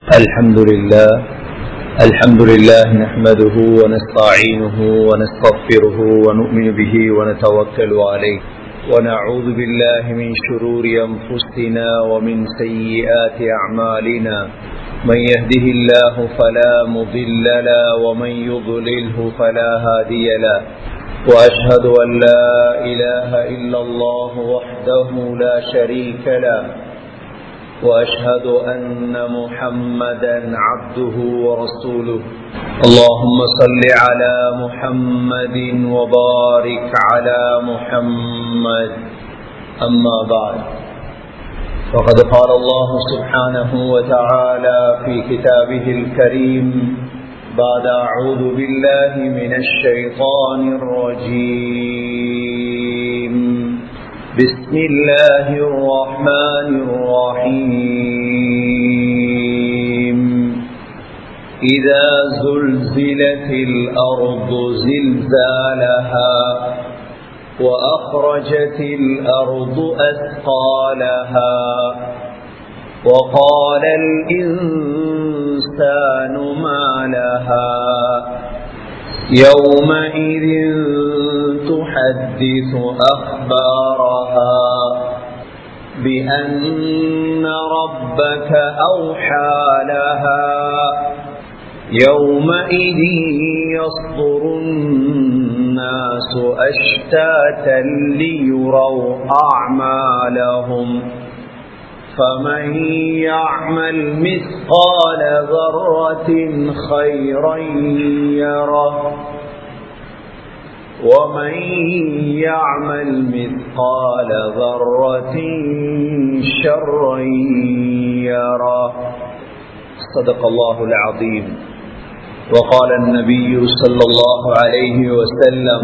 الحمد لله الحمد لله نحمده ونستعينه ونستغفره ونؤمن به ونتوكل عليه ونعوذ بالله من شرور أنفسنا ومن سيئات أعمالنا من يهده الله فلا مضل له ومن يضلله فلا هادي له وأشهد أن لا إله إلا الله وحده لا شريك له وأشهد أن محمدا عبده ورسوله اللهم صل على محمد وبارك على محمد أما بعد فقد قال الله سبحانه وتعالى في كتابه الكريم بعد أعوذ بالله من الشيطان الرجيم بسم الله الرحمن الرحيم إذا زلزلت الأرض زلزالها وأخرجت الأرض أثقالها وقال الإنسان ما لها يومئذ تحدث أخبارها بأن ربك أوحى لها يومئذ يصدر الناس أشتاتا ليروا أعمالهم فمن يعمل مثقال ذرة خيرا يره ومن يعمل مثقال ذرة شرا يره صدق الله العظيم وقال النبي صلى الله عليه وسلم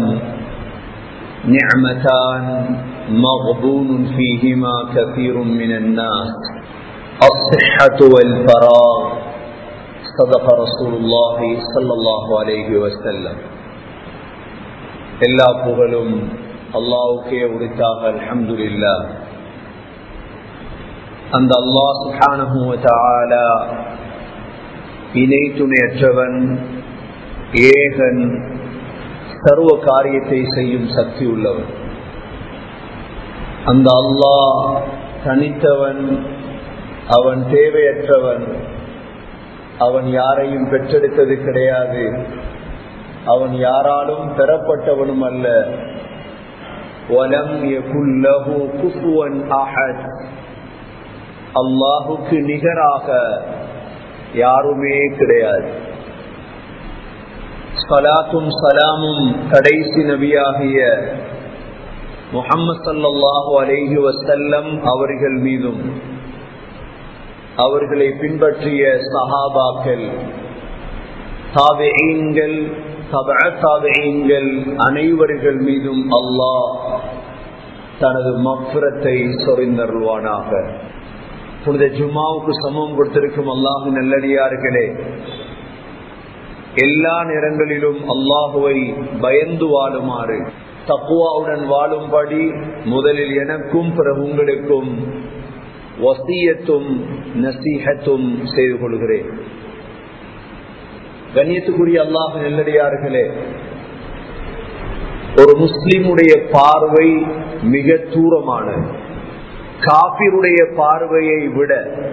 نعمتان مغبون فيهما كثير من الناس الصحة والفراغ صدق رسول الله صلى الله عليه وسلم எல்லா புகழும் அல்லாவுக்கே உரித்தாக அல்ஹம்துலில்லா அந்த அல்லாஹ் சுஹானஹுவ இணை துணையற்றவன் ஏகன் சர்வ காரியத்தை செய்யும் சக்தி உள்ளவன் அந்த அல்லாஹ் தனித்தவன் அவன் தேவையற்றவன் அவன் யாரையும் பெற்றெடுத்தது கிடையாது அவன் யாராலும் பெறப்பட்டவனும் அல்ல வலம் குஃபுவன் அஹத் அல்லாஹுக்கு நிகராக யாருமே கிடையாது சலாத்தும் சலாமும் கடைசி நபியாகிய முகம்மது சல்லாஹு அலேஹி வசல்லம் அவர்கள் மீதும் அவர்களை பின்பற்றிய சஹாபாக்கள் தாபெயீன்கள் தாபெயீன்கள் அனைவர்கள் மீதும் அல்லாஹ் தனது மஃபரத்தை சொறிந்தருள்வானாக புனித ஜுமாவுக்கு சமம் கொடுத்திருக்கும் அல்லாஹு நல்லடியார்களே எல்லா நேரங்களிலும் அல்லாஹுவை பயந்து வாழுமாறு தப்புவாவுடன் வாழும்படி முதலில் எனக்கும் பிறகு உங்களுக்கும் வசியத்தும் நசீகத்தும் செய்து கொள்கிறேன் கண்ணியத்துக்குரிய அல்லாஹ் நெல்லடியார்களே ஒரு முஸ்லிமுடைய பார்வை மிக தூரமானது காபிருடைய பார்வையை விட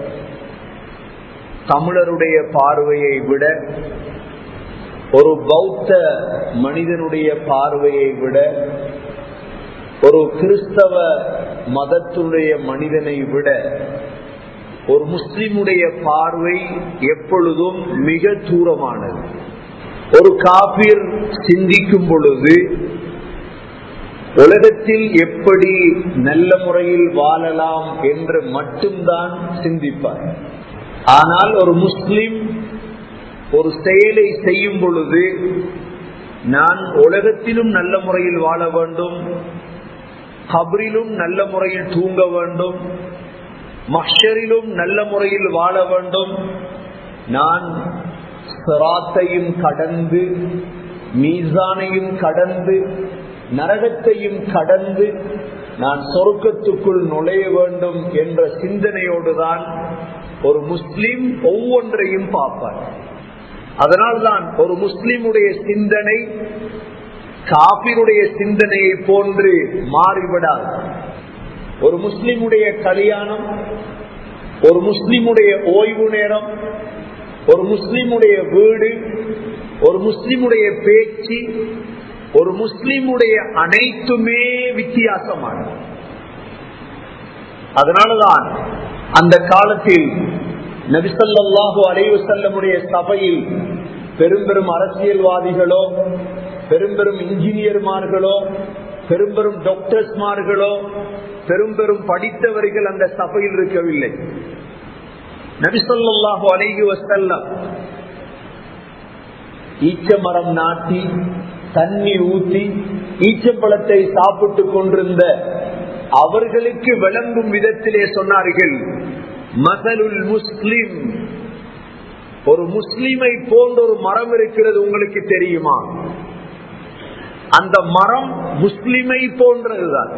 தமிழருடைய பார்வையை விட ஒரு பௌத்த மனிதனுடைய பார்வையை விட ஒரு கிறிஸ்தவ மதத்துடைய மனிதனை விட ஒரு முஸ்லிமுடைய பார்வை எப்பொழுதும் மிக தூரமானது ஒரு காபீர் சிந்திக்கும் பொழுது உலகத்தில் எப்படி நல்ல முறையில் வாழலாம் என்று மட்டும்தான் சிந்திப்பார் ஆனால் ஒரு முஸ்லிம் ஒரு செயலை செய்யும் பொழுது நான் உலகத்திலும் நல்ல முறையில் வாழ வேண்டும் கபரிலும் நல்ல முறையில் தூங்க வேண்டும் மஷரிலும் நல்ல முறையில் வாழ வேண்டும் நான் சிராத்தையும் கடந்து மீசானையும் கடந்து நரகத்தையும் கடந்து நான் சொர்க்கத்துக்குள் நுழைய வேண்டும் என்ற சிந்தனையோடுதான் ஒரு முஸ்லிம் ஒவ்வொன்றையும் பார்ப்பார் அதனால்தான் ஒரு முஸ்லிமுடைய சிந்தனை காபிருடைய சிந்தனையை போன்று மாறிவிடாது ஒரு முஸ்லிமுடைய கல்யாணம் ஒரு முஸ்லிமுடைய ஓய்வு நேரம் ஒரு முஸ்லிமுடைய வீடு ஒரு முஸ்லிமுடைய பேச்சு ஒரு முஸ்லிமுடைய அனைத்துமே வித்தியாசமானது அதனாலதான் அந்த காலத்தில் நபிசல்லாஹு அலைவு செல்லமுடைய சபையில் பெரும் பெரும் அரசியல்வாதிகளோ பெரும் பெரும் இன்ஜினியர்மார்களோ பெரும் பெரும் டாக்டர்ஸ்மார்களோ பெரும் பெரும் படித்தவர்கள் அந்த சபையில் இருக்கவில்லை நபிசல்லாஹு அலைஹி வசல்லம் ஈச்ச மரம் நாட்டி தண்ணி ஊத்தி ஈச்சப்பழத்தை சாப்பிட்டுக் கொண்டிருந்த அவர்களுக்கு விளங்கும் விதத்திலே சொன்னார்கள் மசலுல் முஸ்லிம் ஒரு முஸ்லிமை போன்ற ஒரு மரம் இருக்கிறது உங்களுக்கு தெரியுமா அந்த மரம் முஸ்லிமை போன்றதுதான்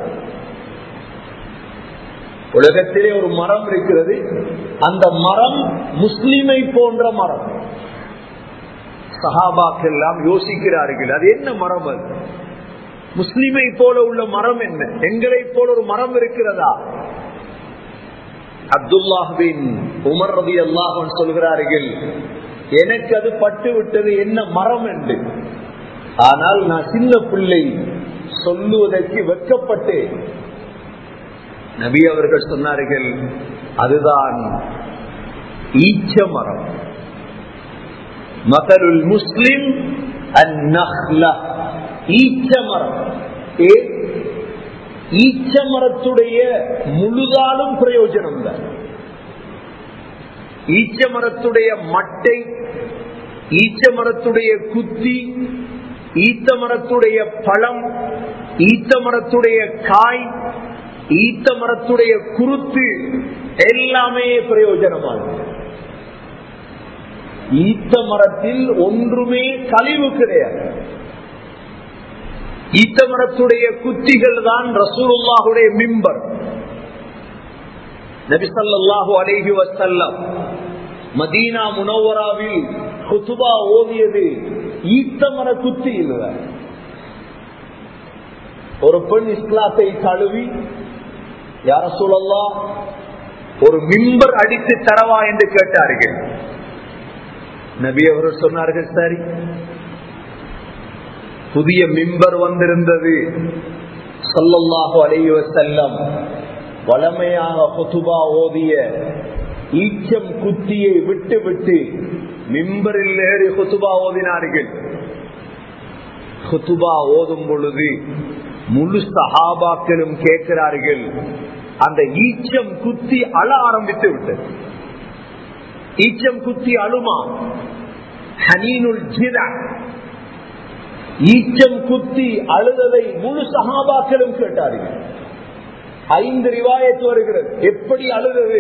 உலகத்திலே ஒரு மரம் இருக்கிறது அந்த மரம் முஸ்லிமை போன்ற மரம் சஹாபாக்கள் எல்லாம் யோசிக்கிறார்கள் அது என்ன மரம் அது முஸ்லிமை போல உள்ள மரம் என்ன எங்களை போல ஒரு மரம் இருக்கிறதா அப்துல்லாஹின் உமர் ரவி அல்லாஹன் சொல்கிறார்கள் எனக்கு அது பட்டு விட்டது என்ன மரம் என்று ஆனால் நான் சின்ன பிள்ளை சொல்லுவதற்கு வெட்கப்பட்டேன் நபி அவர்கள் சொன்னார்கள் அதுதான் ஈச்ச மரம் மதருல் முஸ்லிம் ஈச்ச மரம் ஏ ஈச்ச மரத்துடைய முழுதாலும் பிரயோஜனம் தான் ஈச்ச மரத்துடைய மட்டை ஈச்ச மரத்துடைய குத்தி ஈத்த மரத்துடைய பழம் ஈத்த மரத்துடைய காய் ஈத்த மரத்துடைய குருத்து எல்லாமே பிரயோஜனமானது ஈத்த மரத்தில் ஒன்றுமே கழிவு கிடையாது ஈத்த மரத்துடைய குத்திகள் தான் ரசூலுல்லாஹுடைய மிம்பர் நபிசல்லாஹு அலேஹி வசல்லம் மதீனா முனவராவில் குத்துபா ஓதியது ஈத்த மர குத்தி இல்லை ஒரு பெண் இஸ்லாத்தை தழுவி யார சொல்லலாம் ஒரு மிம்பர் அடித்து தரவா என்று கேட்டார்கள் நபி அவர்கள் சொன்னார்கள் சரி புதிய மிம்பர் வந்திருந்தது சொல்லல்லாஹு அலைவ செல்லம் வளமையாக குத்துபா ஓதிய ஈச்சம் குத்தியை விட்டு விட்டு மிம்பரில் ஏறி குத்துபா ஓதினார்கள் குத்துபா ஓதும் பொழுது முழு சஹாபாக்களும் கேட்கிறார்கள் அந்த ஈச்சம் குத்தி அழ ஆரம்பித்து விட்டது ஈச்சம் குத்தி அழுமா ஹனீனுல் ஜிதா ஈச்சம் குத்தி அழுததை முழு சகாபாக்களும் கேட்டார்கள் ஐந்து ரிவாயத்து வருகிறது எப்படி அழுதது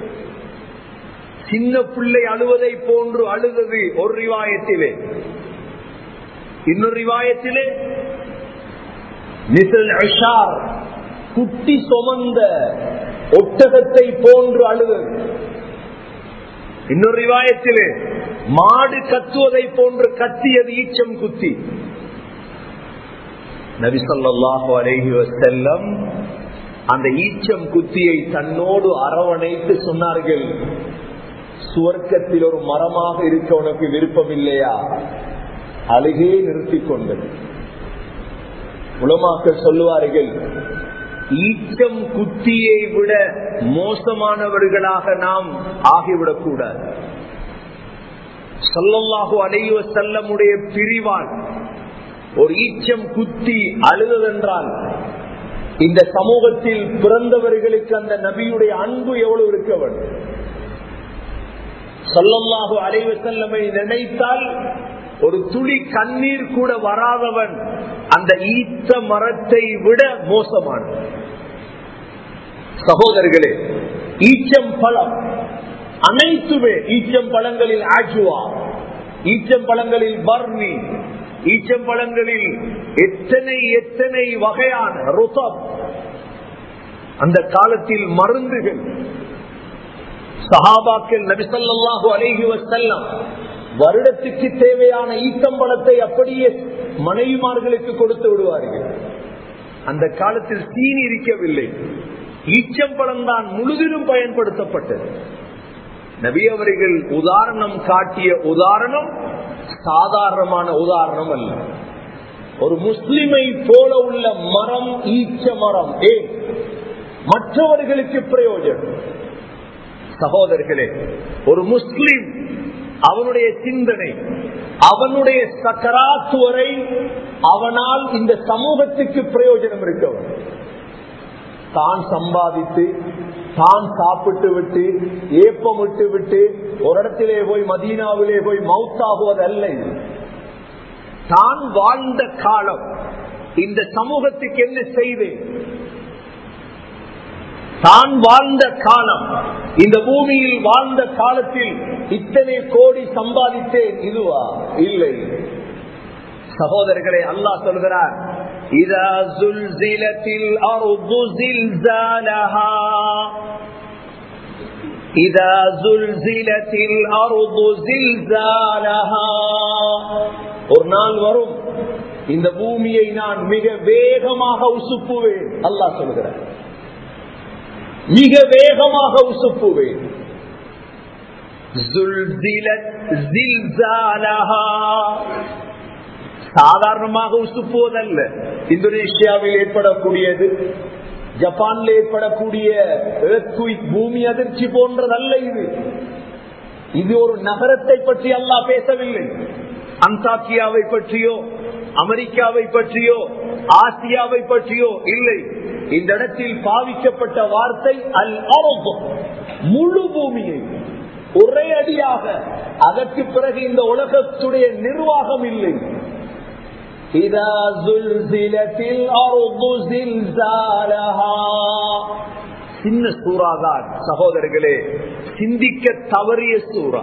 சின்ன பிள்ளை அழுவதை போன்று அழுதது ஒரு ரிவாயத்திலே இன்னொரு ரிவாயத்திலே நிசல் அஷார் குட்டி சுமந்த ஒட்டகத்தை போன்று அழுதது இன்னொரு ரிவாயத்திலே மாடு கத்துவதை போன்று கத்தியது ஈச்சம் குத்தி நபிசல்லாஹு அலேஹி வசல்லம் அந்த ஈச்சம் குத்தியை தன்னோடு அரவணைத்து சொன்னார்கள் சுவர்க்கத்தில் ஒரு மரமாக இருக்க உனக்கு விருப்பம் இல்லையா அழுகே நிறுத்திக் கொண்டது உலமாக்கள் சொல்லுவார்கள் ஈச்சம் குத்தியை விட மோசமானவர்களாக நாம் ஆகிவிடக் கூடாது சொல்லல்லாஹு அலைவ செல்லமுடைய பிரிவான் ஒரு ஈச்சம் குத்தி அழுததென்றால் இந்த சமூகத்தில் பிறந்தவர்களுக்கு அந்த நபியுடைய அன்பு எவ்வளவு இருக்க வேண்டும் சொல்லல்லாஹு அலைவ செல்லமை நினைத்தால் ஒரு துளி கண்ணீர் கூட வராதவன் அந்த ஈத்த மரத்தை விட மோசமான சகோதரர்களே ஈச்சம் பழம் அனைத்துமே ஈச்சம் பழங்களில் ஆஜுவா ஈச்சம் பழங்களில் பர்னி ஈச்சம் பழங்களில் எத்தனை எத்தனை வகையான ருதம் அந்த காலத்தில் மருந்துகள் சஹாபாக்கள் நபிசல்லாஹு அலைஹி வசல்லம் வருடத்துக்கு தேவையான ஈத்தம்பழத்தை அப்படியே மனைவிமார்களுக்கு கொடுத்து விடுவார்கள் அந்த காலத்தில் சீனி இருக்கவில்லை ஈச்சம்பழம் தான் முழுதிலும் பயன்படுத்தப்பட்டது நபி அவர்கள் உதாரணம் காட்டிய உதாரணம் சாதாரணமான உதாரணம் அல்ல ஒரு முஸ்லிமை போல உள்ள மரம் ஈச்ச மரம் ஏன் மற்றவர்களுக்கு பிரயோஜனம் சகோதரர்களே ஒரு முஸ்லிம் அவனுடைய சிந்தனை அவனுடைய சக்கராத்து வரை அவனால் இந்த சமூகத்துக்கு பிரயோஜனம் இருக்கவும் தான் சம்பாதித்து தான் சாப்பிட்டு விட்டு ஏப்பம் விட்டு விட்டு ஒரு இடத்திலே போய் மதீனாவிலே போய் மவுத்தாகுவது அல்ல இது தான் வாழ்ந்த காலம் இந்த சமூகத்துக்கு என்ன செய்தேன் தான் வாழ்ந்த காலம் இந்த பூமியில் வாழ்ந்த காலத்தில் இத்தனை கோடி சம்பாதித்தேன் இதுவா இல்லை சகோதரர்களே அல்லாஹ் சொல்கிறார் إذا زلزلت الأرض زلزالها إذا زلزلت الأرض زلزالها ஒரு நாள் வரும் இந்த பூமியை நான் மிக வேகமாக உசுப்புவேன் அல்லாஹ் சொல்கிறார் மிக வேகமாக உசுப்புவேன் சாதாரணமாக உசுப்புவதல்ல இந்தோனேஷியாவில் ஏற்படக்கூடியது ஜப்பான்ல ஏற்படக்கூடிய பூமி அதிர்ச்சி போன்றதல்ல இது இது ஒரு நகரத்தை பற்றி அல்லா பேசவில்லை அந்தாக்கியாவை பற்றியோ அமெரிக்காவை பற்றியோ ஆசியாவை பற்றியோ இல்லை இந்த இடத்தில் பாவிக்கப்பட்ட வார்த்தை அல் ஆரோக்கியம் முழு பூமியை ஒரே அடியாக அதற்கு பிறகு இந்த உலகத்துடைய நிர்வாகம் இல்லை إذا زلزلت الأرض زلزالها சின்ன சூறா தான் சகோதரர்களே சிந்திக்க தவறிய சூறா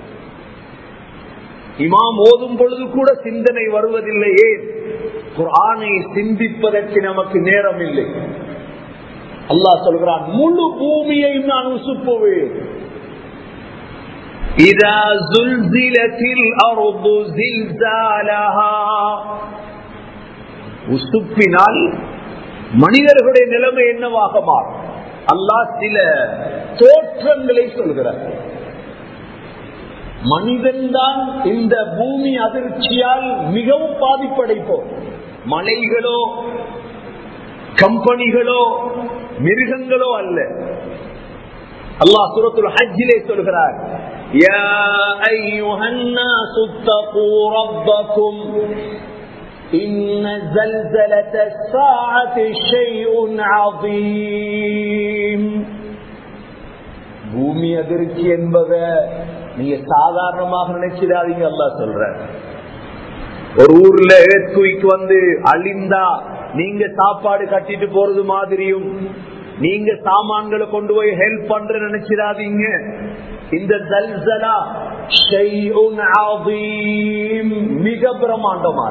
இமாம் ஓதும் பொழுது கூட சிந்தனை வருவதில்லையே குரானை சிந்திப்பதற்கு நமக்கு நேரம் இல்லை அல்லாஹ் சொல்கிறான் முழு பூமியையும் நான் உசுப்புவேன் إذا زلزلت الأرض زلزالها உசுப்பினால் மனிதர்களுடைய நிலைமை என்னவாக மாறும் அல்லாஹ் சில தோற்றங்களை சொல்கிறார் மனிதன்தான் இந்த பூமி அதிர்ச்சியால் மிகவும் பாதிப்படைப்போம் மலைகளோ கம்பெனிகளோ மிருகங்களோ அல்ல அல்லாஹ் சுரத்துல் ஹஜ்ஜிலே சொல்கிறார் يا أيها الناس اتقوا ربكم إن زلزلة الساعة شيء عظيم பூமி அதிர்ச்சி என்பத நீங்க சாதாரணமாக நினைச்சிடாதீங்க அல்லா சொல்ற ஒரு ஊர்ல ஏற்குவிக்கு வந்து அழிந்தா நீங்க சாப்பாடு கட்டிட்டு போறது மாதிரியும் நீங்க சாமான்களை கொண்டு போய் ஹெல்ப் பண்ற நினைச்சிடாதீங்க இந்த ஜல்சலா மிக பிரமாண்டமான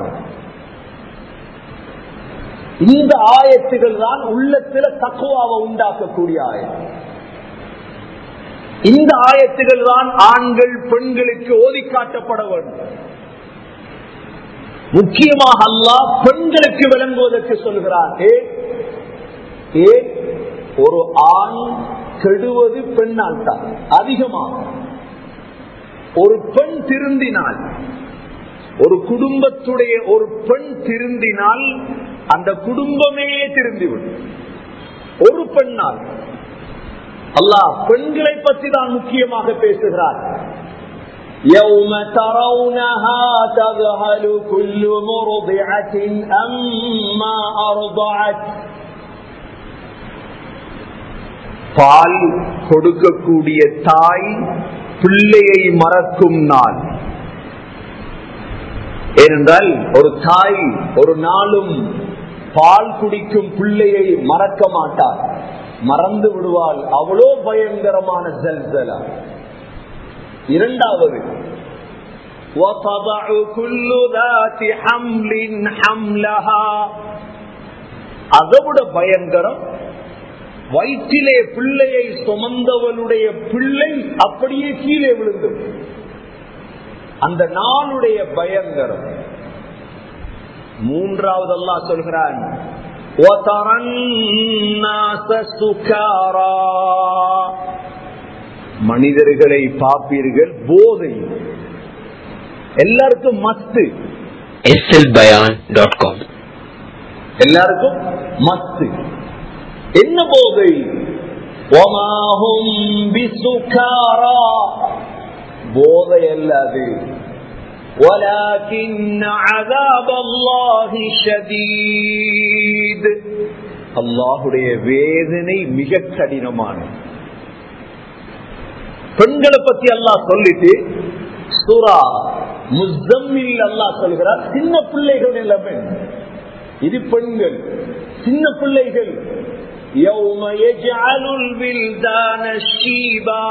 இந்த ஆயத்துகள் தான் உள்ளத்துல தக்குவாவை உண்டாக்கக்கூடிய ஆயம் இந்த ஆயத்துகள் தான் ஆண்கள் பெண்களுக்கு ஓதி காட்டப்பட வேண்டும் முக்கியமாக அல்லா பெண்களுக்கு விளங்குவதற்கு சொல்கிறார் ஏன் ஒரு ஆண் கெடுவது பெண்ணால் தான் அதிகமாக ஒரு பெண் திருந்தினால் ஒரு குடும்பத்துடைய ஒரு பெண் திருந்தினால் அந்த குடும்பமே திருந்திவிடும் ஒரு பெண்ணால் அல்லாஹ் பெண்களை பற்றி தான் முக்கியமாக பேசுகிறார் يوم ترونها تذهل كل مرضعة أما أرضعت பால் கொடுக்கக்கூடிய தாய் பிள்ளையை மறக்கும் நாள் ஏனென்றால் ஒரு தாய் ஒரு நாளும் பால் குடிக்கும் பிள்ளையை மறக்க மாட்டார் மறந்து விடுவாள் அவ்வளோ பயங்கரமான ஜல்சலா இரண்டாவது وَتَضَعُ كُلُّ ذَاتِ حَمْلٍ حَمْلَهَا அதைவிட பயங்கரம் வயிற்றிலே பிள்ளையை சுமந்தவளுடைய பிள்ளை அப்படியே கீழே விழுந்தது அந்த நாளுடைய பயங்கரம் மூன்றாவது அல்லா சொல்கிறான் மனிதர்களை பார்ப்பீர்கள் போதை எல்லாருக்கும் மத்து slbayan.com எல்லாருக்கும் மத்து என்ன போதை ஒமாஹும் பிசுகாரா போதை அல்லாது ولكن عذاب الله شديد அல்லாஹுடைய வேதனை மிக கடினமான பெண்களை பத்தி அல்லாஹ் சொல்லிட்டு சூரா முஸ்தம்மில் அல்லாஹ் சொல்கிறார் சின்ன பிள்ளைகள் எல்லாமே இது பெண்கள் சின்ன பிள்ளைகள் يوم يجعل البلدان الشيبا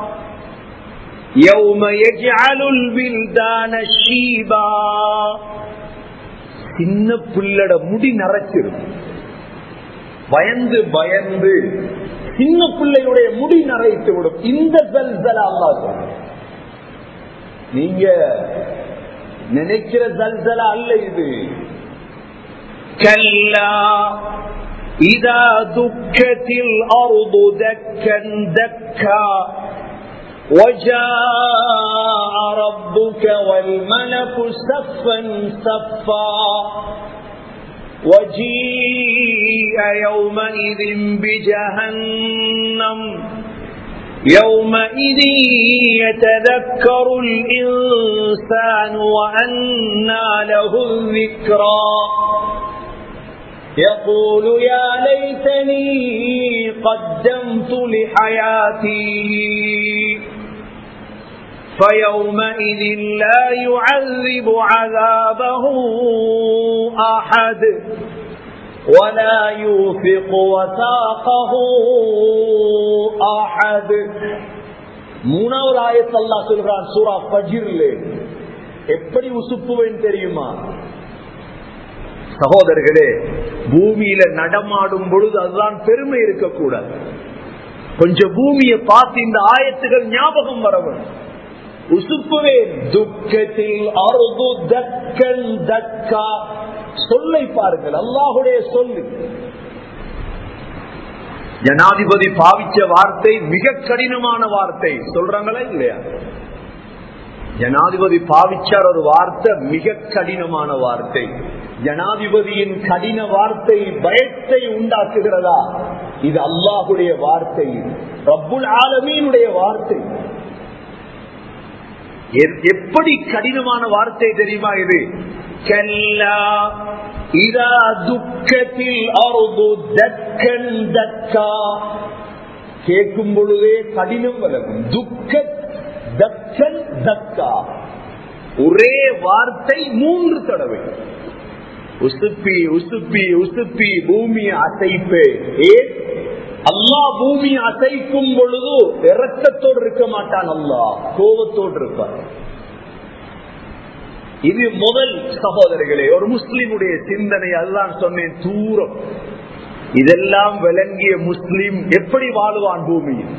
يوم يجعل البلدان الشيبا சின்ன பிள்ளட முடி நரைச்சிரும் பயந்து பயந்து சின்ன பிள்ளையுடைய முடி நரைத்து விடும் இந்த ஜல்சல அல்லாஹ் நீங்க நினைக்கிற ஜல்சல அல்ல இது كلا إذا دكت الأرض دكا دكا وجاء ربك والملك صفا صفا وجيء يومئذ بجهنم يومئذ يتذكر الإنسان وأنى له الذكرى يقول يا ليتني قدمت لحياتي فيومئذ لا يعذب عذابه أحد ولا يوثق وثاقه أحد மூணாவது ஆயத்து அல்லா சொல்றான் சூரா பஜிர்ல எப்படி உசுப்புவேன் தெரியுமா சகோதரர்களே பூமியில நடமாடும் பொழுது அதுதான் பெருமை இருக்கக்கூடாது கொஞ்சம் பூமியை பார்த்து இந்த ஆயத்துகள் ஞாபகம் வரவன் உசுப்புவேன் துக்கத்தில் அருது தக்கன் தக்கா சொல்லை பாருங்கள் அல்லாஹுடைய சொல்லு ஜனாதிபதி பாவிச்ச வார்த்தை மிக கடினமான வார்த்தை சொல்றாங்களா இல்லையா ஜனாதிபதி பாவிச்சார் ஒரு வார்த்தை மிக கடினமான வார்த்தை ஜனாதிபதியின் கடின வார்த்தை பயத்தை உண்டாக்குகிறதா இது அல்லாஹுடைய வார்த்தை ரப்புல் ஆலமீனுடைய வார்த்தை எப்படி கடினமான வார்த்தை தெரியுமா இது கல்லா இதா துக்கத்தில் அருது தக்கன் தக்கா கேட்கும் பொழுதே கடினம் விலகும் துக்க தக்கன் தக்கா ஒரே வார்த்தை மூன்று தடவை உசுப்பி உசுப்பி உசுப்பி பூமியை அசைப்பு ஏன் அல்லா பூமி அசைக்கும் பொழுது இறக்கத்தோடு இருக்க மாட்டான் அல்லா கோபத்தோடு இருப்பார் இது முதல் சகோதரர்களே ஒரு முஸ்லிமுடைய சிந்தனை அதுதான் சொன்னேன் தூரம் இதெல்லாம் விளங்கிய முஸ்லிம் எப்படி வாழுவான் பூமியில்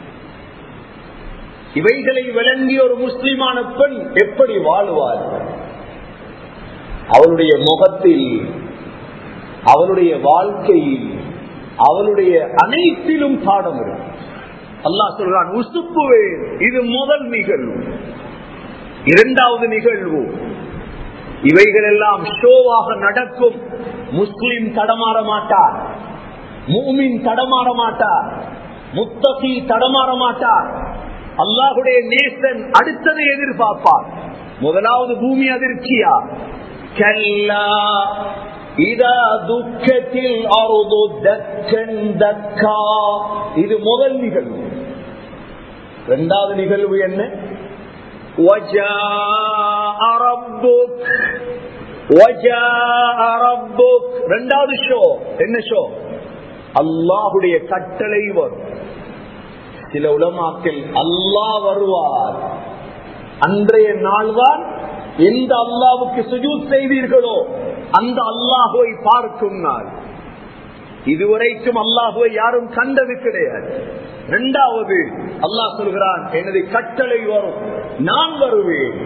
இவைகளை விளங்கிய ஒரு முஸ்லிமான பெண் எப்படி வாழுவார் அவளுடைய முகத்தில் அவளுடைய வாழ்க்கையில் அவளுடைய அனைத்திலும் பாடம் இருக்கு அல்லா சொல்றான் உசுப்புவேன் இது முதல் நிகழ்வு இரண்டாவது நிகழ்வு இவைகள் எல்லாம் ஷோவாக நடக்கும் முஸ்லிம் தடமாற மாட்டார் மூமின் தடமாற மாட்டார் முத்தகி தடமாற மாட்டார் அல்லாஹுடைய நேசன் அடுத்ததை எதிர்பார்ப்பார் முதலாவது பூமி அதிர்ச்சியா கல்லா இதா துக்கத்தில் அருது தக்கன் தக்கா இது முதல் நிகழ்வு இரண்டாவது நிகழ்வு என்ன وجاء ربك وجاء ربك ரெண்டாவது ஷோ என்ன ஷோ அல்லாஹுடைய கட்டளை வரும் சில உலமாக்கள் அல்லாஹ் வருவார் அன்றைய நாள்தான் எந்த அல்லாவுக்கு சுஜூத் செய்வீர்களோ அந்த அல்லாஹுவை பார்க்கும் நாள் இதுவரைக்கும் அல்லாஹுவை யாரும் கண்டது கிடையாது இரண்டாவது அல்லாஹ் சொல்கிறான் எனது கட்டளை வரும் நான் வருவேன்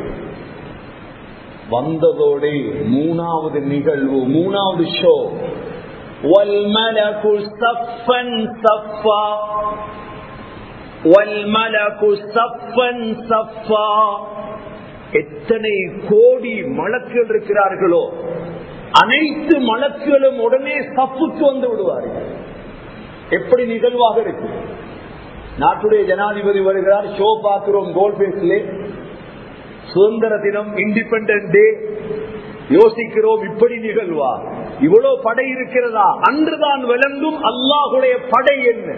வந்ததோடு மூணாவது நிகழ்வு மூணாவது ஷோ والملك صفا صفا والملك صفا صفا எத்தனை கோடி மலக்குகள் இருக்கிறார்களோ அனைத்து மலக்குகளும் உடனே சப்புக்கு வந்து விடுவார்கள் எப்படி நிகழ்வாக இருக்கு நாட்டுடைய ஜனாதிபதி வருகிறார் ஷோ பார்க்கிறோம் கோல் பேஸ்லே சுதந்திர தினம் இண்டிபெண்டன்ட் டே யோசிக்கிறோம் இப்படி நிகழ்வா இவ்வளவு படை இருக்கிறதா அன்றுதான் விளங்கும் அல்லாஹுடைய படை என்ன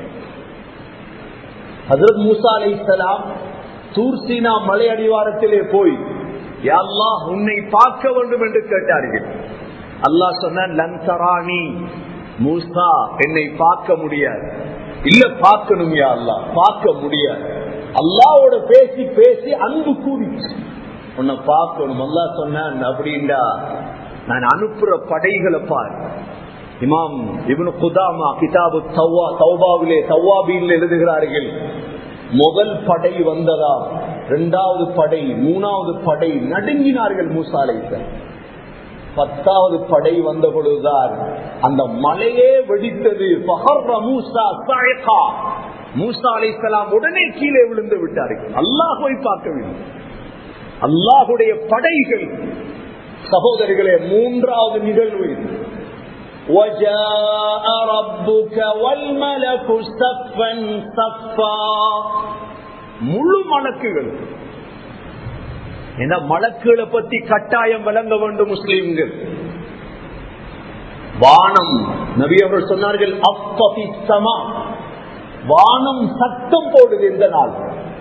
ஹசரத் மூசா அலை இஸ்லாம் தூர்சீனா மலை அடிவாரத்திலே போய் அல்லாஹ் உன்னை பார்க்க வேண்டும் என்று கேட்டார்கள் அல்லாஹ் சொன்ன லன்சராணி மூசா என்னை பார்க்க முடியாது இல்ல பார்க்கணும் யா அல்லா பார்க்க முடியாது அல்லாவோட பேசி பேசி அன்பு கூடிச்சு உன்னை பார்க்கணும் அல்லா சொன்னான் அப்படின்டா நான் அனுப்புற படைகளை பார் இமாம் இவனு குதாமா கிதாபு தவ்வா தௌபாவிலே தவ்வாபியில் எழுதுகிறார்கள் முதல் படை வந்ததா இரண்டாவது படை மூணாவது படை நடுங்கினார்கள் மூசாலைசன் பத்தாவது படை வந்த பொழுதுதான் அந்த மலையே வெடித்தது மூசா மூசா அலைசலாம் உடனே கீழே விழுந்து விட்டார்கள் அல்லாஹுவை பார்க்கவில்லை அல்லாஹுடைய படைகள் சகோதரிகளே மூன்றாவது நிகழ்வு இது وجاء ربك والملك صفا صفا முழு மலக்குகள் ஏன்னா மலக்குகளை பத்தி கட்டாயம் விளங்க வேண்டும் முஸ்லீம்கள் வானம் நபி அவர்கள் சொன்னார்கள் அப்பபி சமா வானம் சத்தம் போடுது இந்த நாள்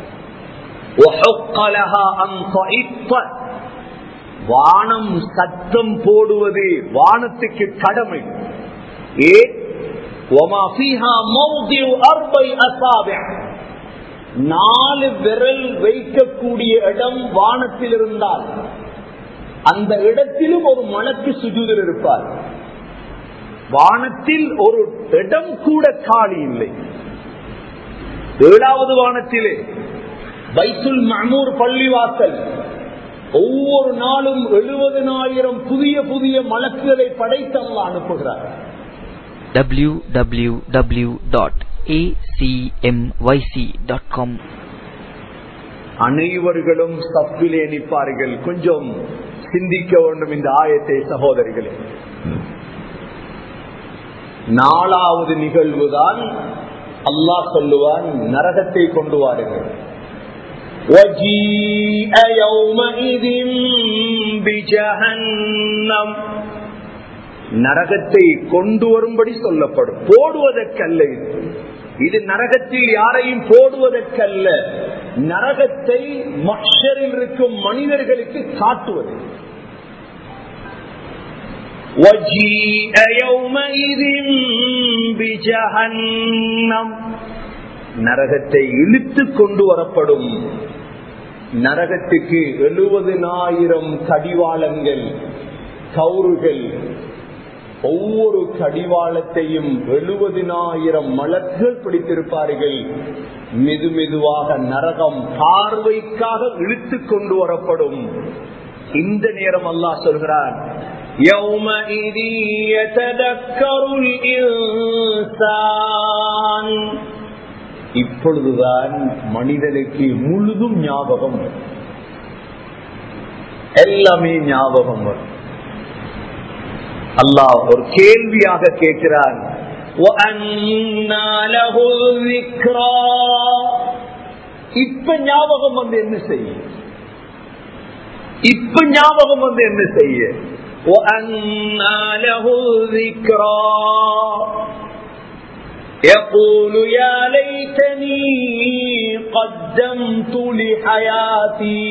வானம் சத்தம் போடுவது வானத்துக்கு கடமை ஏ நாலு விரல் வைக்கக்கூடிய இடம் வானத்தில் இருந்தால் அந்த இடத்திலும் ஒரு மனக்கு சுஜூதல் இருப்பார் வானத்தில் ஒரு இடம் கூட காலி இல்லை ஏழாவது வானத்திலே பைத்துல் மமூர் பள்ளிவாசல் ஒவ்வொரு நாளும் எழுபதனாயிரம் புதிய புதிய மலக்குகளை படைத்தல்ல அனுப்புகிறார் www.acmyc.com அனைவர்களும் சப்பிலே நிற்பார்கள் கொஞ்சம் சிந்திக்க வேண்டும் இந்த ஆயத்தை சகோதரிகளே நாலாவது நிகழ்வுதான் அல்லாஹ் சொல்லுவான் நரகத்தை கொண்டு வாருங்கள் وجيء يومئذ بجهنم நரகத்தை கொண்டு வரும்படி சொல்லப்படும் போடுவதற்கல்ல இது இது நரகத்தில் யாரையும் போடுவதற்கல்ல நரகத்தை மஷரில் இருக்கும் மனிதர்களுக்கு காட்டுவது وجيء يومئذ بجهنم நரகத்தை இழுத்து கொண்டு வரப்படும் நரகத்துக்கு எழுபதினாயிரம் கடிவாளங்கள் கவுறுகள் ஒவ்வொரு கடிவாளத்தையும் எழுபதினாயிரம் மலர்கள் பிடித்திருப்பார்கள் மெது மெதுவாக நரகம் பார்வைக்காக இழுத்து கொண்டு வரப்படும் இந்த நேரம் அல்லாஹ் சொல்கிறான் يومئذ يتذكر الإنسان இப்பொழுதுதான் மனிதனுக்கு முழுதும் ஞாபகம் எல்லாமே ஞாபகம் வரும் அல்லாஹ் ஒரு கேள்வியாக கேட்கிறான் இப்ப ஞாபகம் வந்து என்ன செய்ய இப்ப ஞாபகம் வந்து என்ன செய்ய يقول يا ليتني قدمت لحياتي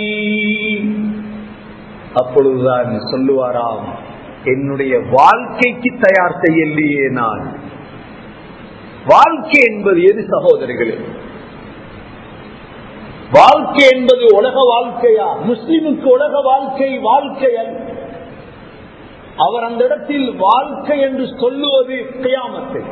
அப்பொழுதுதான் சொல்லுவாராம் என்னுடைய வாழ்க்கைக்கு தயார் செய்யலையே நான் வாழ்க்கை என்பது எது சகோதரிகளே வாழ்க்கை என்பது உலக வாழ்க்கையா முஸ்லிமுக்கு உலக வாழ்க்கை வாழ்க்கை அல்ல அவர் அந்த இடத்தில் வாழ்க்கை என்று சொல்லுவது கியாமத்தை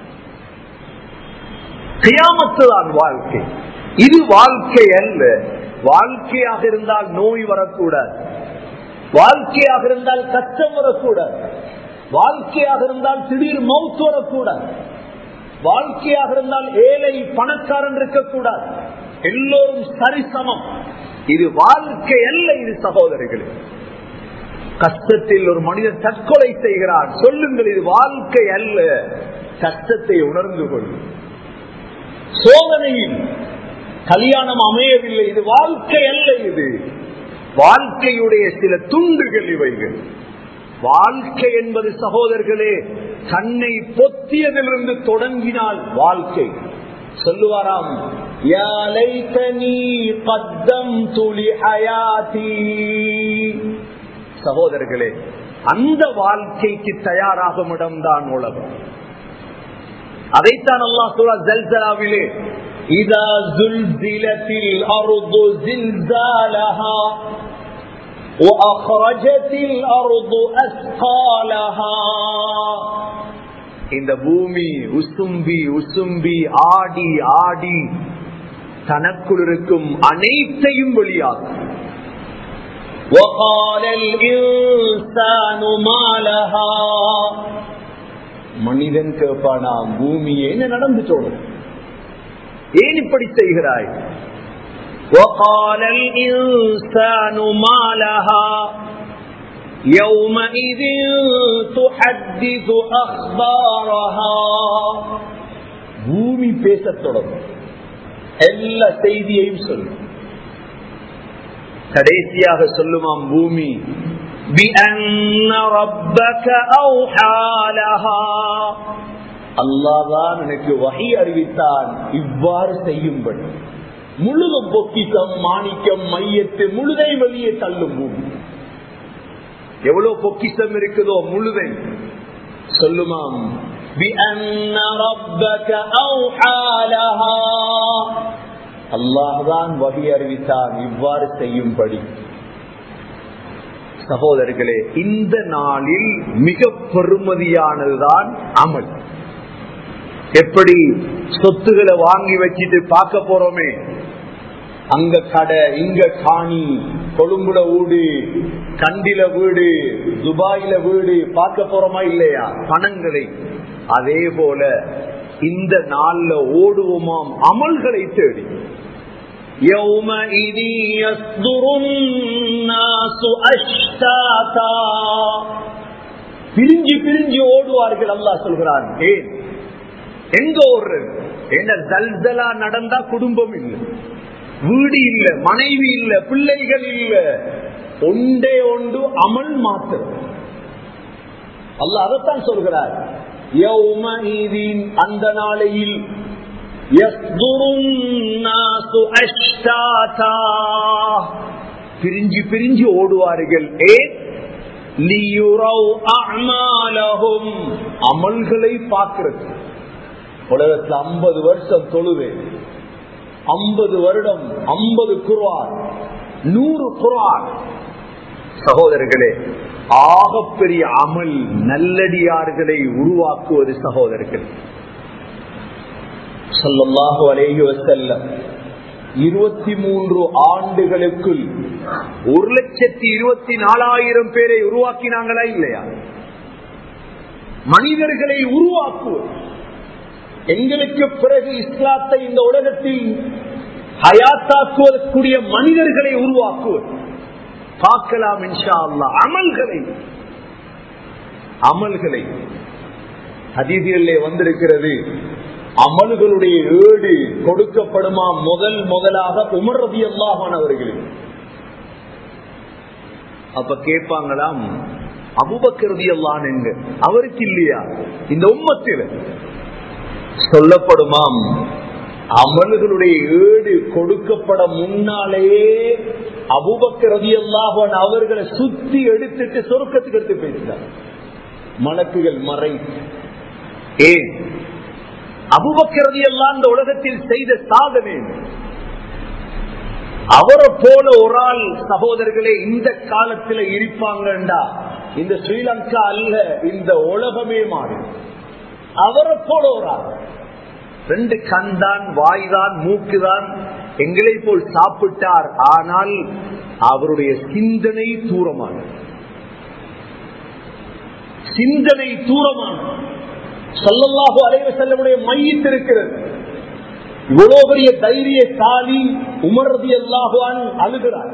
கியாமத்து தான் வாழ்க்கை இது வாழ்க்கை அல்ல வாழ்க்கையாக இருந்தால் நோய் வரக்கூடாது வாழ்க்கையாக இருந்தால் கஷ்டம் வரக்கூடாது வாழ்க்கையாக இருந்தால் திடீர் மவுத் வரக்கூடாது வாழ்க்கையாக இருந்தால் ஏழை பணக்காரன் இருக்கக்கூடாது எல்லோரும் சரிசமம் இது வாழ்க்கை அல்ல இது சகோதரர்கள் கஷ்டத்தில் ஒரு மனிதன் தற்கொலை செய்கிறான் சொல்லுங்கள் இது வாழ்க்கை அல்ல கஷ்டத்தை உணர்ந்து கொள்ளும் சோதனையில் கல்யாணம் அமையவில்லை இது வாழ்க்கை அல்ல இது வாழ்க்கையுடைய சில துண்டுகள் இவைகள் வாழ்க்கை என்பது சகோதரர்களே கண்ணை பொத்தியதிலிருந்து தொடங்கினால் வாழ்க்கை சொல்லுவாராம் யா லைத்தனி قدمت لحياتي சகோதரர்களே அந்த வாழ்க்கைக்கு தயாராகும் இடம்தான் உலகம் அதைத்தான் அல்லாஹ் சொல்றா ஜல்சலாவிலே இதா ஜுல்சிலத்தில் அருது ஜில்சாலஹா وأخرجت الأرض أثقالها இந்த பூமி உசும்பி உசும்பி ஆடி ஆடி தனக்குள் இருக்கும் அனைத்தையும் வெளியாகும் وقال الإنسان ما لها மனிதன் கேட்பானாம் பூமியே என்ன நடந்துச்சோடு ஏன் இப்படி செய்கிறாய் وقال الإنسان ما لها يومئذ تحدث أخبارها பூமி பேசத் தொடங்கும் எல்லா செய்தியையும் சொல்லும் கடைசியாக சொல்லுமாம் பூமி அல்லாதான் எனக்கு வகை அறிவித்தான் இவ்வாறு செய்யும்படி முழுதும் பொக்கிக்கம் மாணிக்கம் மையத்து முழுதை வெளியே தள்ளும் பூமி எவ்வளவு பொக்கிஷம் இருக்குதோ முழுதை சொல்லுமாம் அல்லாஹான் வகை அறிவித்தான் இவ்வாறு செய்யும்படி சகோதரர்களே இந்த நாளில் மிக பெருமதியானதுதான் அமல் எப்படி சொத்துக்களை வாங்கி வச்சுட்டு பார்க்க போறோமே அங்க கடை இங்க காணி கொழும்புல வீடு கண்டில வீடு துபாயில வீடு பார்க்க போறோமா இல்லையா பணங்களை அதே போல இந்த நாள்ல ஓடுவோமாம் அமல்களை தேடி يومئذ يصدر الناس أشتاتا பிரிஞ்சு பிரிஞ்சு ஓடுவார்கள் அல்லா சொல்கிறான் ஏன் எங்க ஓடுறது என்ன ஜல்சலா நடந்தா குடும்பம் இல்லை வீடு இல்ல மனைவி இல்ல பிள்ளைகள் இல்ல ஒன்றே ஒன்று அமல் மாத்திரம் அல்ல அதைத்தான் சொல்கிறார் அந்த நாளையில் பிரிஞ்சு பிரிஞ்சு ஓடுவார்கள் ஏன் அமல்களை பார்க்கிறது உலகத்தில் ஐம்பது வருஷம் தொழுவேன் ஐம்பது வருடம் ஐம்பது குர்வான் நூறு குர்வான் சகோதரர்களே ஆகப்பெரிய அமல் நல்லடியார்களை உருவாக்குவது சகோதரர்கள் சொல்லல்லாஹு அலேஹி வசல்லம் இருபத்தி மூன்று ஆண்டுகளுக்குள் ஒரு லட்சத்தி இருபத்தி நாலாயிரம் பேரை உருவாக்கினாங்களா இல்லையா மனிதர்களை உருவாக்குவது எங்களுக்கு பிறகு இஸ்லாத்தை இந்த உலகத்தில் ஹயாத்தாக்குவதற்குரிய மனிதர்களை உருவாக்குவது பார்க்கலாம் இன்ஷா அல்லா அமல்களை அமல்களை அதிதிகளிலே வந்திருக்கிறது அமல்களுடைய ஏடு கொடுக்கப்படுமா முதல் முதலாக உமர் ரதி அல்லாஹானவர்களுக்கு அப்ப கேட்பாங்களாம் அபுபக்கரதி அல்லான் எங்க அவருக்கு இல்லையா இந்த உம்மத்தில் சொல்லப்படுமாம் அமல்களுடைய ஏடு கொடுக்கப்பட முன்னாலேயே அபுபக்கரதி அல்லாஹன் அவர்களை சுத்தி எடுத்துட்டு சொருக்கத்துக்கு எடுத்து பேசினார் மலக்குகள் மறை ஏன் அபுபக்கரதி எல்லாம் இந்த உலகத்தில் செய்த சாதனை அவரை போல ஒரு ஆள் சகோதரர்களே இந்த காலத்தில் இருப்பாங்கண்டா இந்த ஸ்ரீலங்கா அல்ல இந்த உலகமே மாறும் அவரை போல ஒரு ஆள் ரெண்டு கண் தான் வாய் தான் மூக்கு தான் எங்களை போல் சாப்பிட்டார் ஆனால் அவருடைய சிந்தனை தூரமானது சிந்தனை தூரமானது சொல்லல்லாஹு அலைவ செல்லமுடைய மையத்திருக்கிறது இவ்வளவு பெரிய தைரியசாலி உமர் ரதி அல்லாஹுவான் அழுகிறார்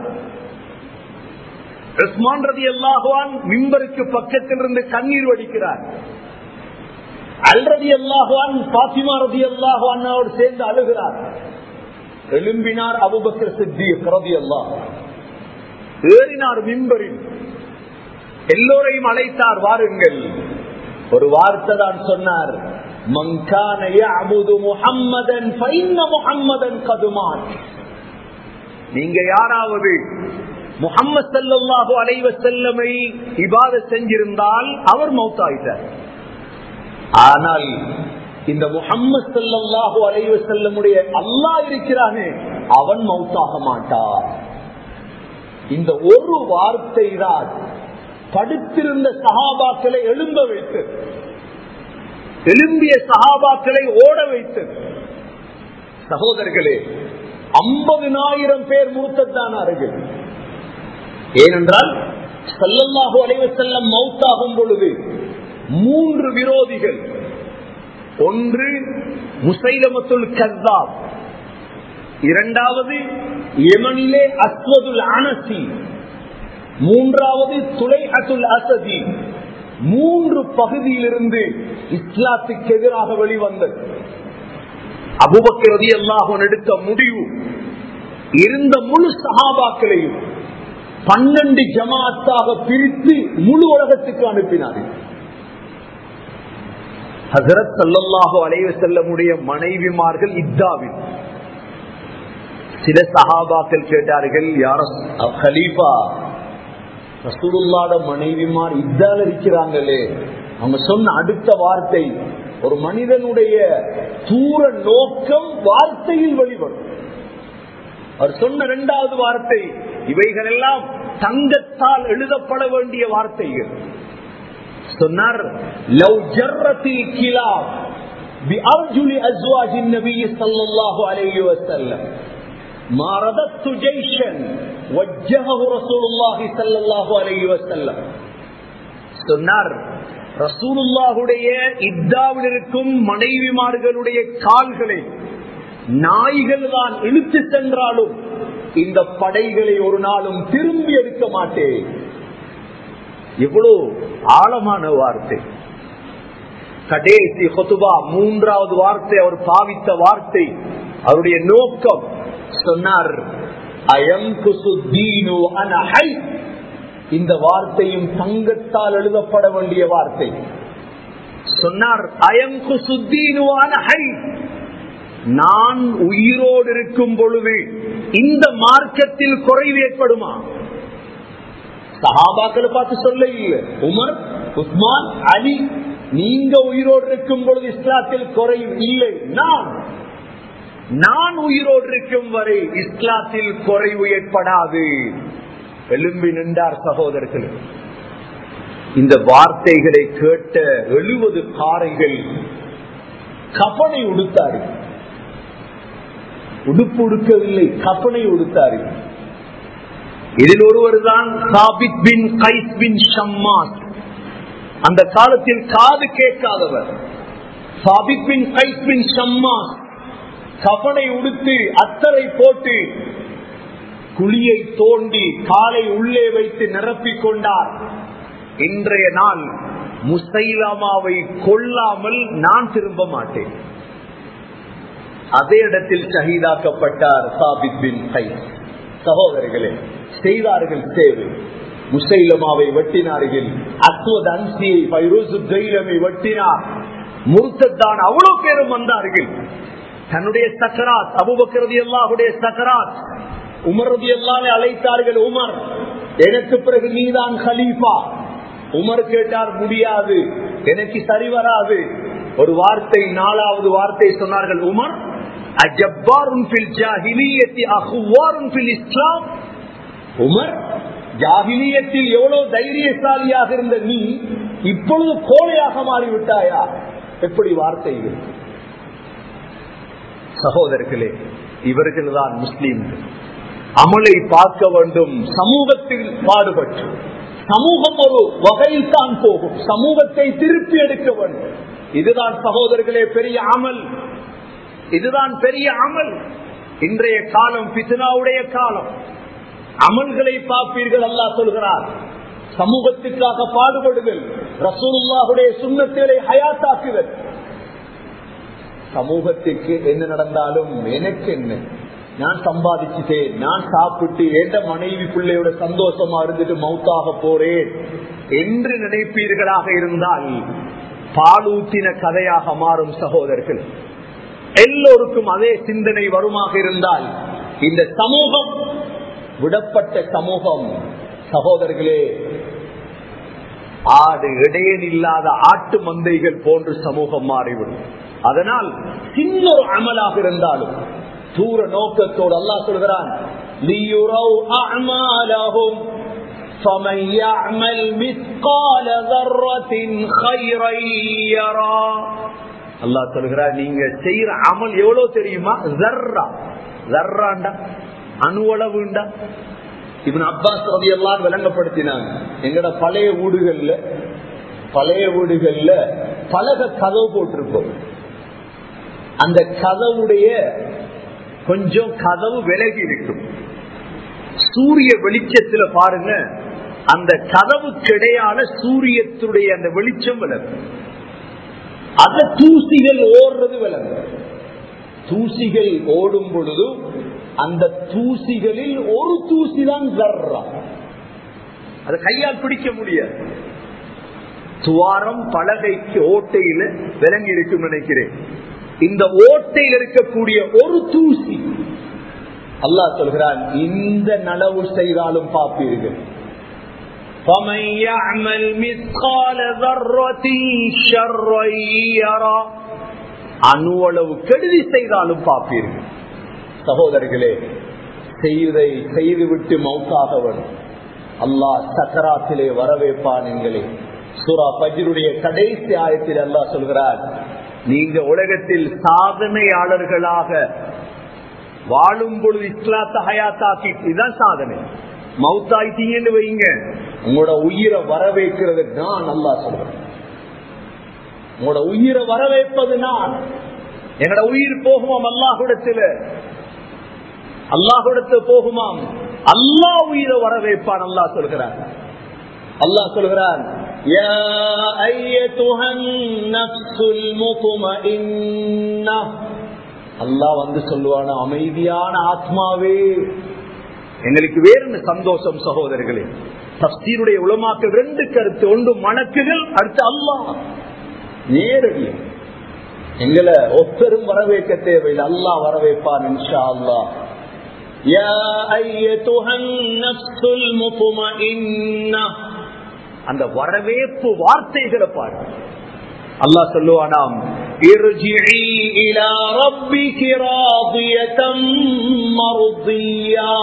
உஸ்மான் ரதி அல்லாஹுவான் மிம்பருக்கு பக்கத்தில் இருந்து கண்ணீர் வடிக்கிறார் அல்ரதி அல்லாஹுவான் பாத்திமா ரதி அல்லாஹுவான் சேர்ந்து அழுகிறார் எழும்பினார் அபுபக்கர் சித்தி ரதி அல்லாஹ் ஏறினார் மிம்பரில் எல்லோரையும் அழைத்தார் வாருங்கள் ஒரு வார்த்தை தான் சொன்னார் மங்கான முகம்மதன் முகம்மதன் கதுமான் நீங்க யாராவது முகம்மது சல்லாஹு அலைவ செல்லமை இபாத செஞ்சிருந்தால் அவர் மௌத்தாயிட்டார் ஆனால் இந்த முகம்மது சல்லாஹு அலைவ செல்லமுடைய அல்லாஹ் இருக்கிறானே அவன் மௌத்தாக மாட்டார் இந்த ஒரு வார்த்தை தான் படுத்திருந்த சகாபாக்களை எழும்ப வைத்து எழும்பிய சகாபாக்களை ஓட வைத்து சகோதரர்களே ஐம்பதினாயிரம் பேர் மூத்தத்தானார்கள் ஏனென்றால் சல்லல்லாஹு அலைவ செல்லம் மௌத்தாகும் பொழுது மூன்று விரோதிகள் ஒன்று முசைலமத்துல் கர்தாப் இரண்டாவது யமனிலே அஸ்வதுல் அனசி மூன்றாவது துளை அசுல் அசதி மூன்று பகுதியிலிருந்து இஸ்லாத்துக்கு எதிராக வெளிவந்தது அபுபக்ரதி அல்லாஹன் எடுத்த முடிவு இருந்த முழு சகாபாக்களையும் பன்னெண்டு ஜமாத்தாக பிரித்து முழு உலகத்துக்கு அனுப்பினார்கள் ஹசரத் சல்லாஹு அலைவ செல்லமுடைய மனைவிமார்கள் இத்தாவில் சில சகாபாக்கள் கேட்டார்கள் யார ஹலீஃபா ரசூலுல்லாட மனைவிமார் இதால் இருக்கிறாங்களே அவங்க சொன்ன அடுத்த வார்த்தை ஒரு மனிதனுடைய தூர நோக்கம் வார்த்தையில் வெளிவரும் அவர் சொன்ன இரண்டாவது வார்த்தை இவைகள் எல்லாம் தங்கத்தால் எழுதப்பட வேண்டிய வார்த்தைகள் சொன்னார் லவ் ஜர்ரத்தில் கிலா بأرجل أزواج النبي صلى الله عليه وسلم ما رددت جيشا وجهه رسول الله صلى الله عليه وسلم சொன்னார் ரசூலுல்லாஹுடைய இத்தாவில் இருக்கும் மனைவிமார்களுடைய கால்களை நாய்கள் தான் இழுத்து சென்றாலும் இந்த படைகளை ஒரு நாளும் திரும்பி எடுக்க மாட்டேன் எவ்வளவு ஆழமான வார்த்தை கடைசி கொத்துபா மூன்றாவது வார்த்தை அவர் பாவித்த வார்த்தை அவருடைய நோக்கம் சொன்னார் இந்த வார்த்தையும் தங்கத்தால் எழுதப்பட வேண்டிய வார்த்தை சொன்னார் அயங்கு சுத்தீனுவான ஹை நான் உயிரோடு இருக்கும் பொழுது இந்த மார்க்கத்தில் குறைவு ஏற்படுமா சஹாபாக்களை பார்த்து சொல்ல இல்லை உமர் உஸ்மான் அலி நீங்க உயிரோடு இருக்கும் பொழுது இஸ்லாத்தில் குறைவு இல்லை நான் நான் உயிரோடு இருக்கும் வரை இஸ்லாத்தில் குறைவு ஏற்படாது எழும்பி நின்றார் சகோதரர்கள் இந்த வார்த்தைகளை கேட்ட எழுபது காரைகள் கப்பனை உடுத்தார்கள் உடுப்பு உடுக்கவில்லை கப்பனை உடுத்தார்கள் இதில் ஒருவர் தான் சாபித் பின் கைஸ் பின் ஷம்மாஸ் அந்த காலத்தில் காது கேட்காதவர் சாபித் பின் கைஸ் பின் ஷம்மாஸ் கபனை உடுத்து அத்தரை போட்டு குழியை தோண்டி காலை உள்ளே வைத்து நிரப்பிக் கொண்டார் இன்றைய நாள் முசைலாமாவை கொல்லாமல் நான் திரும்ப மாட்டேன் அதே இடத்தில் ஷஹீதாக்கப்பட்டார் சாபித் பின் கை சகோதரர்களே செய்தார்கள் சேவை முசைலமாவை வெட்டினார்கள் அஸ்வத் அன்சியை பைரோசு ஜெயிலமை வெட்டினார் முருத்தத்தான் அவ்வளவு பேரும் வந்தார்கள் தன்னுடைய சக்கராத் அபுபக்ரதி அல்லாஹுடைய சக்கராத் உமரதி எல்லாமே அழைத்தார்கள் உமர் எனக்கு பிறகு நீதான் ஹலீஃபா உமர் கேட்டார் முடியாது எனக்கு சரி வராது ஒரு வார்த்தை நாலாவது வார்த்தை சொன்னார்கள் உமர் அஜப்பாரும் இஸ்லாம் உமர் ஜாகிலியத்தில் எவ்வளவு தைரியசாலியாக இருந்த நீ இப்பொழுது கோழையாக மாறிவிட்டாயா எப்படி வார்த்தைகள் சகோதரர்களே இவர்கள் தான் முஸ்லீம்கள் அமலை பார்க்க வேண்டும் சமூகத்தில் பாடுபட்டு சமூகம் ஒரு வகையில் தான் போகும் சமூகத்தை திருப்பி எடுக்க வேண்டும் இதுதான் சகோதரர்களே பெரிய அமல் இதுதான் பெரிய அமல் இன்றைய காலம் பித்னாவுடைய காலம் அமல்களை பார்ப்பீர்கள் அல்லா சொல்கிறார் சமூகத்துக்காக பாடுபடுதல் ரசூலுல்லாஹுடைய சுண்ணத்திலே ஹயாத்தாக்குதல் சமூகத்துக்கு என்ன நடந்தாலும் எனக்கு என்ன நான் சம்பாதிச்சுட்டேன் நான் சாப்பிட்டு எந்த மனைவி பிள்ளையோட சந்தோஷமா இருந்துட்டு மவுத்தாக போறேன் என்று நினைப்பீர்களாக இருந்தால் பாலூத்தின கதையாக மாறும் சகோதரர்கள் எல்லோருக்கும் அதே சிந்தனை வருமாக இருந்தால் இந்த சமூகம் விடப்பட்ட சமூகம் சகோதரர்களே ஆடு இடையன் இல்லாத ஆட்டு மந்தைகள் போன்று சமூகம் மாறிவிடும் அதனால் சின்ன ஒரு அமலாக இருந்தாலும் தூர நோக்கத்தோடு அல்லா சொல்கிறான் فمن يعمل مثقال ذرة خيرا يرى அல்லாஹ் சொல்கிறார் நீங்க செய்யற அமல் எவ்வளவு தெரியுமா ஜர்ரா ஜர்ராண்டா அணுவளவுண்டா இவன் அப்பாஸ் ரவி எல்லாம் விளங்கப்படுத்தினாங்க எங்கட பழைய வீடுகள்ல பழைய வீடுகள்ல பலக கதவு போட்டிருப்போம் அந்த கதவுடைய கொஞ்சம் கதவு விலகி இருக்கும் சூரிய வெளிச்சத்துல பாருங்க அந்த கதவுக்கு இடையான சூரியத்துடைய அந்த வெளிச்சம் விளக்கும் அந்த தூசிகள் ஓடுறது விளங்கும் தூசிகள் ஓடும் பொழுது அந்த தூசிகளில் ஒரு தூசி தான் கர்றா அதை கையால் பிடிக்க முடியாது துவாரம் பலகைக்கு ஓட்டையில விளங்கி இருக்கும் நினைக்கிறேன் இந்த ஓட்டையில் இருக்கக்கூடிய ஒரு தூசி அல்லாஹ் சொல்கிறான் இந்த நலவு செய்தாலும் பார்ப்பீர்கள் فمن يعمل مثقال ذرة شرا يرى அணுவளவு கெடுதி செய்தாலும் பார்ப்பீர்கள் சகோதரர்களே செய்தை செய்துவிட்டு மௌத்தாக வரும் அல்லாஹ் சக்கராத்திலே வரவேற்பான் எங்களே சூரா பஜ்ருடைய கடைசி ஆயத்தில் அல்லாஹ் சொல்கிறார் நீங்க உலகத்தில் சாதனையாளர்களாக வாழும் பொழுது இஸ்லாத்த ஹயாத்தாக்கி இதுதான் சாதனை மவுத்தாயிட்டீங்கன்னு வைங்க உங்களோட உயிரை வரவேற்கிறது நான் நல்லா சொல்றேன் உங்களோட உயிரை வரவேற்பது நான் என்னோட உயிர் போகுமாம் அல்லாஹுடத்துல அல்லாஹுடத்து போகுமாம் அல்லாஹ் உயிரை வரவேற்பான் அல்லாஹ் சொல்கிறார் அல்லாஹ் சொல்கிறான் يا أيتها النفس المطمئنة அல்லாஹ் வந்து சொல்லுவான அமைதியான ஆத்மாவே எங்களுக்கு வேறு சந்தோஷம் சகோதரர்களே தப்சீருடைய உலமாக்கள் ரெண்டு கருத்து ஒன்று மணக்குகள் அடுத்து அல்லாஹ் நேரடி எங்களை ஒத்தரும் வரவேற்க தேவையில்லை அல்லாஹ் வரவேற்பான் இன்ஷா அல்லாஹ் يا أيتها النفس المطمئنة அந்த வரவேற்பு வார்த்தைகளை பாரு அல்லாஹ் சொல்லுவானாம் ارجعي الى ربك راضيه مرضيه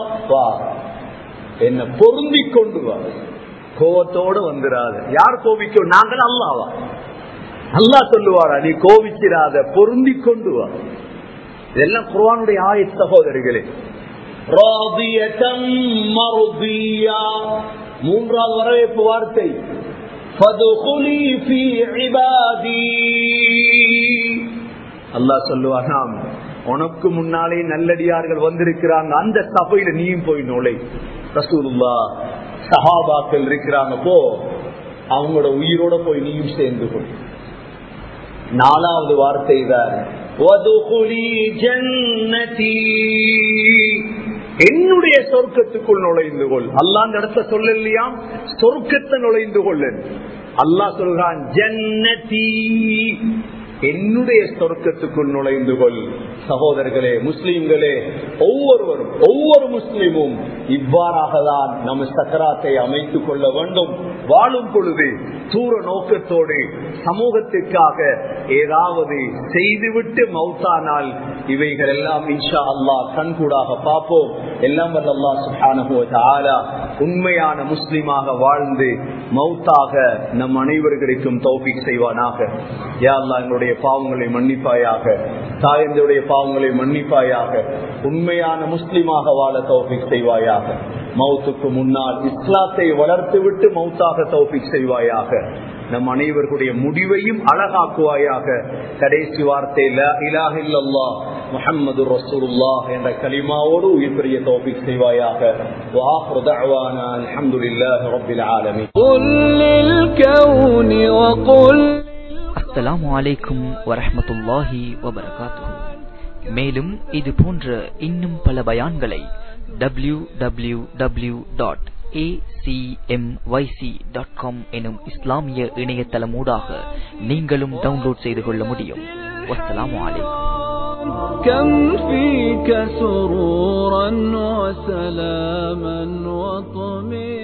என்ன பொருந்தி கொண்டு வா கோவத்தோடு வந்துடாத யார் கோபிக்கும் நாங்கள் அல்லாவா அல்லாஹ் சொல்லுவாரா நீ கோபிச்சிடாத பொருந்தி கொண்டு வா இதெல்லாம் குர்வானுடைய ஆய சகோதரிகளே மூன்றாவது வரவேற்பு வார்த்தை அல்லா சொல்லுவானாம் உனக்கு முன்னாலே நல்லடியார்கள் வந்திருக்கிறாங்க அந்த சபையில நீயும் போய் நுழை ரசூலுல்லா சஹாபாக்கள் இருக்கிறாங்க போ அவங்களோட உயிரோட போய் நீயும் சேர்ந்து கொள் நாலாவது வார்த்தை தான் என்னுடைய சொர்க்கத்துக்குள் நுழைந்து கொள் அல்லா அந்த இடத்த சொல்லலையா சொர்க்கத்தை நுழைந்து கொள்ள அல்லா சொல்றான் ஜன்னதி என்னுடைய சொர்க்கத்துக்குள் நுழைந்து கொள் சகோதரர்களே முஸ்லிம்களே ஒவ்வொருவரும் ஒவ்வொரு முஸ்லிமும் இவ்வாறாக தான் நம்ம சக்கராத்தை அமைத்துக் கொள்ள வேண்டும் வாழும் பொழுது தூர நோக்கத்தோடு சமூகத்திற்காக ஏதாவது செய்துவிட்டு மௌத்தானால் இவைகள் எல்லாம் இன்ஷா அல்லா கண்கூடாக பார்ப்போம் எல்லாம் வல்ல அல்லா சுஹானஹு தஆலா உண்மையான முஸ்லிமாக வாழ்ந்து மௌத்தாக நம் அனைவர்களுக்கும் தௌபிக் செய்வானாக யா அல்லா எங்களுடைய பாவங்களை மன்னிப்பாயாக தாயந்தருடைய பாவங்களை மன்னிப்பாயாக உண்மையான முஸ்லிமாக வாழ தௌபிக் செய்வாயாக மௌத்துக்கு முன்னால் இஸ்லாத்தை வளர்த்து விட்டு மௌத்தாக தௌபிக் செய்வாயாக நம் அனைவர்களுடைய முடிவையும் அழகாக்குவாயாக கடைசி வார்த்தையில இலாஹ் இல்லல்லா முஹம்மது ரசூலுல்லா என்ற கலிமாவோடு உயிர் பெரிய தௌபிக் செய்வாயாக وآخر دعوانا الحمد لله رب العالمين قل للكون وقل அஸ்ஸலாமு அலைக்கும் வரஹ்மத்துல்லாஹி வபரகாத்துஹு மேலும் இது போன்ற இன்னும் பல பயான்களை W W W dot dot com எனும் இஸ்லாமிய இணையதளமூடாக நீங்களும் டவுன்லோட் செய்து கொள்ள முடியும் வஸ்ஸலாமு அலைக்கும் كم فيك سرورا وسلاما وطمئنا